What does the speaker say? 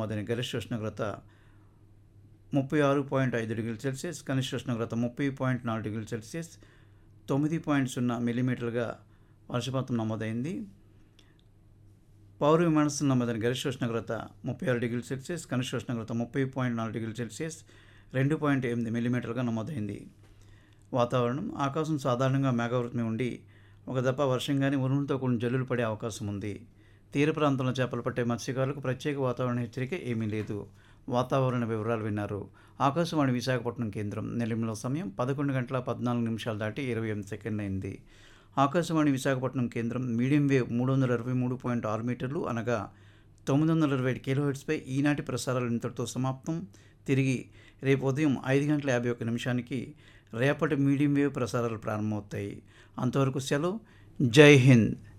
నమోదైన గరిష్ట ఉష్ణోగ్రత ముప్పై ఆరు పాయింట్ ఐదు డిగ్రీల సెల్సియస్ కనిష్ట ఉష్ణోగ్రత ముప్పై పాయింట్ నాలుగు డిగ్రీల సెల్సియస్ తొమ్మిది పాయింట్ సున్నా మిల్లీమీటర్లుగా వర్షపాతం నమోదైంది పౌర విమానాశ్రయం నమోదైన గరిష్ట ఉష్ణోగ్రత ముప్పై ఆరు డిగ్రీల సెల్సియస్ కనిష్ట ఉష్ణోగ్రత ముప్పై పాయింట్ నాలుగు డిగ్రీల సెల్సియస్ రెండు పాయింట్ ఎనిమిది మిల్లీమీటర్లుగా నమోదైంది వాతావరణం ఆకాశం సాధారణంగా మేఘావృతమై ఉండి ఒక దప్ప వర్షం కానీ ఉరుములతో కూడిన జల్లులు పడే అవకాశం ఉంది తీర ప్రాంతంలో చేపలు పట్టే మత్స్యకారులకు ప్రత్యేక వాతావరణ హెచ్చరిక ఏమీ లేదు వాతావరణ వివరాలు విన్నారు ఆకాశవాణి విశాఖపట్నం కేంద్రం నెల్లిమల సమయం పదకొండు గంటల పద్నాలుగు నిమిషాలు దాటి ఇరవై ఎనిమిది సెకండ్లు అయింది ఆకాశవాణి విశాఖపట్నం కేంద్రం మీడియం వేవ్ మూడు వందల అరవై మూడు పాయింట్ ఆరు మీటర్లు అనగా తొమ్మిది వందల ఇరవై ఏడు కిలోహెట్స్పై ఈనాటి ప్రసారాలు ఇంతటితో సమాప్తం తిరిగి రేపు ఉదయం ఐదు గంటల యాభై ఒక్క నిమిషానికి రేపటి మీడియం వేవ్ ప్రసారాలు ప్రారంభమవుతాయి అంతవరకు సెలవు జై హింద్